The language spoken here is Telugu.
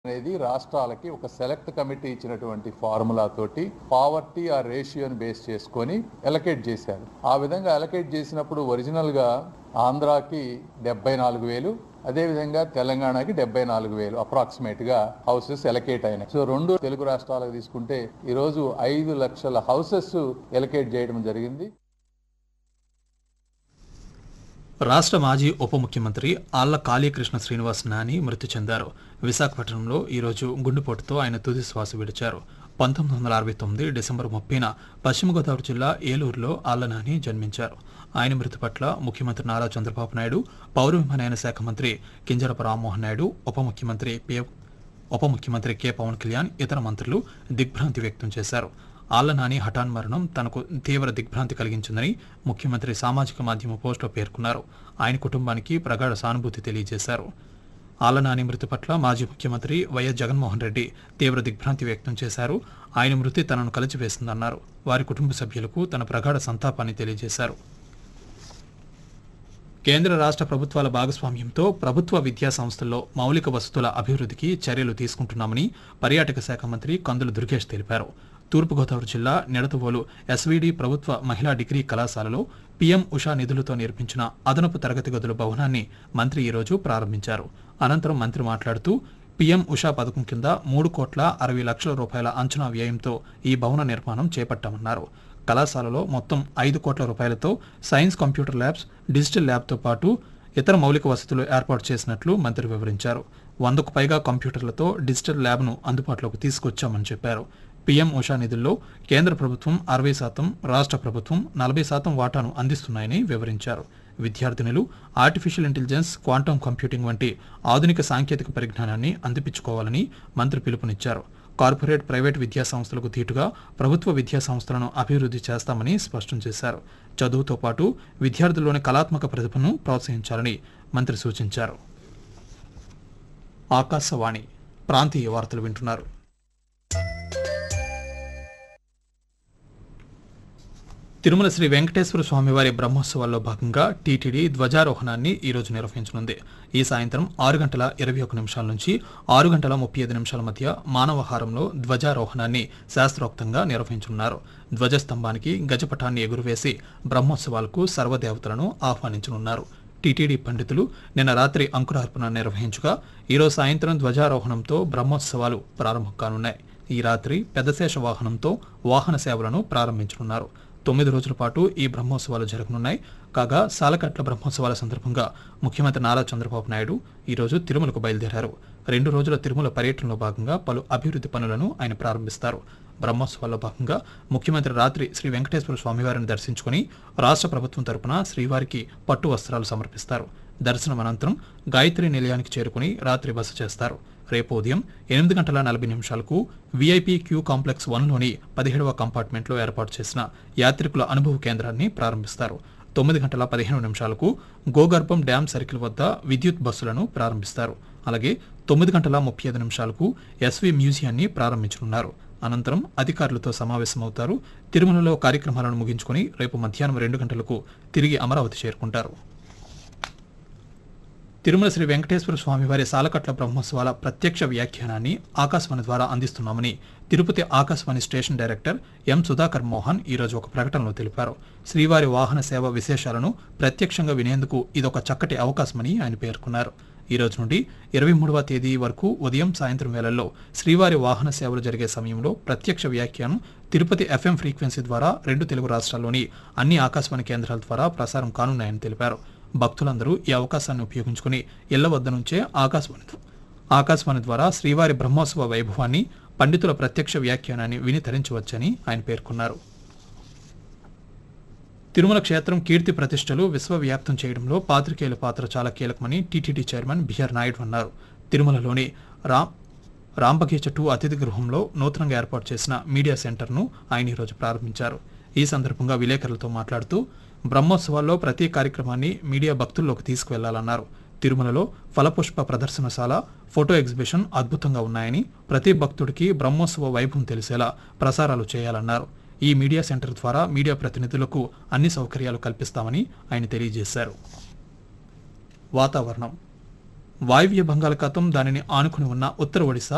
అనేది రాష్ట్రాలకి ఒక సెలెక్ట్ కమిటీ ఇచ్చినటువంటి ఫార్ములా తోటి పావర్టీ ఆ రేషియోని బేస్ చేసుకొని ఎలకేట్ చేశారు ఆ విధంగా ఎలకేట్ చేసినప్పుడు ఒరిజినల్ గా ఆంధ్రాకి డెబ్బై నాలుగు వేలు అదేవిధంగా తెలంగాణకి డెబ్బై నాలుగు వేలు అప్రాక్సిమేట్ గా హౌసెస్ ఎలకేట్ అయినాయి సో రెండు తెలుగు రాష్ట్రాలకు తీసుకుంటే ఈరోజు ఐదు లక్షల హౌసెస్ ఎలకేట్ చేయడం జరిగింది రాష్ట్ర మాజీ ఉప ముఖ్యమంత్రి ఆళ్ల కాళీకృష్ణ శ్రీనివాస్ నాని మృతి చెందారు విశాఖపట్నంలో ఈరోజు గుండెపోటుతో ఆయన తుది శ్వాస విడిచారు పంతొమ్మిది వందల అరవై తొమ్మిది డిసెంబర్ ముప్పైన పశ్చిమ గోదావరి జిల్లా ఏలూరులో ఆళ్ల నాని జన్మించారు ఆయన మృతి పట్ల ముఖ్యమంత్రి నారా చంద్రబాబు నాయుడు పౌర విమానయాన శాఖ మంత్రి కింజరపు రామ్మోహన్ నాయుడు ఉప ముఖ్యమంత్రి పి ఉప ముఖ్యమంత్రి కె పవన్ కళ్యాణ్ ఇతర మంత్రులు దిగ్భ్రాంతి వ్యక్తం చేశారు ఆళ్ల నాని హఠాన్ మరణం తనకు తీవ్ర దిగ్భ్రాంతి కలిగించిందని ముఖ్యమంత్రి సామాజిక మాధ్యమ పోస్టులో పేర్కొన్నారు ఆయన కుటుంబానికి ప్రగాఢ సానుభూతి తెలియజేశారు ఆళ్ల నాని మృతి పట్ల మాజీ ముఖ్యమంత్రి వైఎస్ జగన్మోహన్ రెడ్డి తీవ్ర దిగ్భ్రాంతి వ్యక్తం చేశారు ఆయన మృతి తనను కలిచివేసిందన్నారు వారి కుటుంబ సభ్యులకు తన ప్రగాఢ సంతాపాన్ని తెలియజేశారు కేంద్ర రాష్ట్ర ప్రభుత్వాల భాగస్వామ్యంతో ప్రభుత్వ విద్యా సంస్థల్లో మౌలిక వసతుల అభివృద్ధికి చర్యలు తీసుకుంటున్నామని పర్యాటక శాఖ మంత్రి కందుల దుర్గేష్ తెలిపారు తూర్పుగోదావరి జిల్లా నిడతవోలు ఎస్వీడి ప్రభుత్వ మహిళా డిగ్రీ కళాశాలలో పీఎం ఉషా నిధులతో నిర్మించిన అదనపు తరగతి గదుల భవనాన్ని మంత్రి ఈరోజు ప్రారంభించారు అనంతరం మంత్రి మాట్లాడుతూ పీఎం ఉషా పథకం కింద మూడు కోట్ల అరవై లక్షల రూపాయల అంచనా వ్యయంతో ఈ భవన నిర్మాణం చేపట్టామన్నారు కళాశాలలో మొత్తం ఐదు కోట్ల రూపాయలతో సైన్స్ కంప్యూటర్ ల్యాబ్స్ డిజిటల్ ల్యాబ్తో పాటు ఇతర మౌలిక వసతులు ఏర్పాటు చేసినట్లు మంత్రి వివరించారు వందకు పైగా కంప్యూటర్లతో డిజిటల్ ల్యాబ్ను అందుబాటులోకి తీసుకొచ్చామని చెప్పారు పీఎం ఉషా నిధుల్లో కేంద్ర ప్రభుత్వం అరవై శాతం రాష్ట్ర ప్రభుత్వం నలభై శాతం వాటాను అందిస్తున్నాయని వివరించారు విద్యార్థినులు ఆర్టిఫిషియల్ ఇంటెలిజెన్స్ క్వాంటమ్ కంప్యూటింగ్ వంటి ఆధునిక సాంకేతిక పరిజ్ఞానాన్ని అందిపించుకోవాలని మంత్రి పిలుపునిచ్చారు కార్పొరేట్ ప్రైవేట్ విద్యా సంస్థలకు ధీటుగా ప్రభుత్వ విద్యా సంస్థలను అభివృద్ధి చేస్తామని స్పష్టం చేశారు చదువుతో పాటు విద్యార్థుల్లోని కళాత్మక ప్రతిభను ప్రోత్సహించాలని మంత్రి సూచించారు ఆకాశవాణి ప్రాంతీయ వార్తలు వింటున్నారు తిరుమల శ్రీ వెంకటేశ్వర స్వామివారి బ్రహ్మోత్సవాల్లో భాగంగా టీటీడీ ధ్వజారోహణాన్ని ఈ రోజు నిర్వహించనుంది ఈ సాయంత్రం ఆరు గంటల ఇరవై ఒక నిమిషాల నుంచి ఆరు గంటల ముప్పై ఐదు నిమిషాల మధ్య మానవహారంలో ధ్వజారోహణాన్ని శాస్త్రోక్తంగా నిర్వహించనున్నారు ధ్వజస్తంభానికి గజపటాన్ని ఎగురువేసి బ్రహ్మోత్సవాలకు సర్వదేవతలను ఆహ్వానించనున్నారు టీటీడీ పండితులు నిన్న రాత్రి అంకురార్పణ నిర్వహించగా ఈరోజు సాయంత్రం ధ్వజారోహణంతో బ్రహ్మోత్సవాలు ప్రారంభం కానున్నాయి ఈ రాత్రి పెద్దశేష వాహనంతో వాహన సేవలను ప్రారంభించనున్నారు తొమ్మిది రోజుల పాటు ఈ బ్రహ్మోత్సవాలు జరగనున్నాయి కాగా సాలకట్ల బ్రహ్మోత్సవాల సందర్భంగా ముఖ్యమంత్రి నారా చంద్రబాబు నాయుడు ఈరోజు తిరుమలకు బయలుదేరారు రెండు రోజుల తిరుమల పర్యటనలో భాగంగా పలు అభివృద్ధి పనులను ఆయన ప్రారంభిస్తారు బ్రహ్మోత్సవాల్లో భాగంగా ముఖ్యమంత్రి రాత్రి శ్రీ వెంకటేశ్వర స్వామివారిని దర్శించుకుని రాష్ట్ర ప్రభుత్వం తరపున శ్రీవారికి పట్టు వస్త్రాలు సమర్పిస్తారు దర్శనం అనంతరం గాయత్రి నిలయానికి చేరుకుని రాత్రి బస చేస్తారు రేపు ఉదయం ఎనిమిది గంటల నలభై నిమిషాలకు వీఐపీ క్యూ కాంప్లెక్స్ వన్లోని పదిహేడవ కంపార్ట్మెంట్లో ఏర్పాటు చేసిన యాత్రికుల అనుభవ కేంద్రాన్ని ప్రారంభిస్తారు తొమ్మిది గంటల పదిహేను నిమిషాలకు గోగర్భం డ్యాం సర్కిల్ వద్ద విద్యుత్ బస్సులను ప్రారంభిస్తారు అలాగే తొమ్మిది గంటల ముప్పై ఐదు నిమిషాలకు ఎస్వి మ్యూజియాన్ని ప్రారంభించనున్నారు అనంతరం అధికారులతో సమావేశమవుతారు తిరుమలలో కార్యక్రమాలను ముగించుకొని రేపు మధ్యాహ్నం రెండు గంటలకు తిరిగి అమరావతి చేరుకుంటారు తిరుమల శ్రీ వెంకటేశ్వర స్వామివారి సాలకట్ల బ్రహ్మోత్సవాల ప్రత్యక్ష వ్యాఖ్యానాన్ని ఆకాశవాణి ద్వారా అందిస్తున్నామని Tirupati Akashvani station director M Sudhakar Mohan ఈరోజు ఒక ప్రకటనలో తెలిపారు శ్రీవారి వాహన సేవ విశేషాలను ప్రత్యక్షంగా వినేందుకు ఇదొక చక్కటి అవకాశమని ఆయన పేర్కొన్నారు ఈ రోజు నుండి ఇరవై మూడవ తేదీ వరకు ఉదయం సాయంత్రం వేళల్లో శ్రీవారి వాహన సేవలు జరిగే సమయంలో ప్రత్యక్ష వ్యాఖ్యానం తిరుపతి ఎఫ్ఎం ఫ్రీక్వెన్సీ ద్వారా రెండు తెలుగు రాష్ట్రాల్లోని అన్ని ఆకాశవాణి కేంద్రాల ద్వారా ప్రసారం కానున్నాయని తెలిపారు భక్తులందరూ ఈ అవకాశాన్ని ఉపయోగించుకుని ఇళ్ల వద్ద నుంచే ఆకాశవాణి ఆకాశవాణి ద్వారా శ్రీవారి బ్రహ్మోత్సవ వైభవాన్ని పండితుల ప్రత్యక్ష వ్యాఖ్యానాన్ని విని తరించవచ్చని ఆయన పేర్కొన్నారు తిరుమల క్షేత్రం కీర్తి ప్రతిష్టలు విశ్వవ్యాప్తం చేయడంలో పాత్రికేయుల పాత్ర చాలా కీలకమని టీటీడీ చైర్మన్ బిఆర్ నాయుడు అన్నారు తిరుమలలోని రామ్ రాంబగీచ టూ అతిథి గృహంలో నూతనంగా ఏర్పాటు చేసిన మీడియా సెంటర్ను ఆయన ఈరోజు ప్రారంభించారు ఈ సందర్భంగా విలేకరులతో మాట్లాడుతూ బ్రహ్మోత్సవాల్లో ప్రతి కార్యక్రమాన్ని మీడియా భక్తుల్లోకి తీసుకువెళ్లాలన్నారు తిరుమలలో ఫలపుష్ప ప్రదర్శనశాల ఫోటో ఎగ్జిబిషన్ అద్భుతంగా ఉన్నాయని ప్రతి భక్తుడికి బ్రహ్మోత్సవ వైభవం తెలిసేలా ప్రసారాలు చేయాలన్నారు ఈ మీడియా సెంటర్ ద్వారా మీడియా ప్రతినిధులకు అన్ని సౌకర్యాలు కల్పిస్తామని ఆయన తెలియజేశారు వాతావరణం వాయువ్య బంగాళాఖాతం దానిని ఆనుకుని ఉన్న ఉత్తర ఒడిశా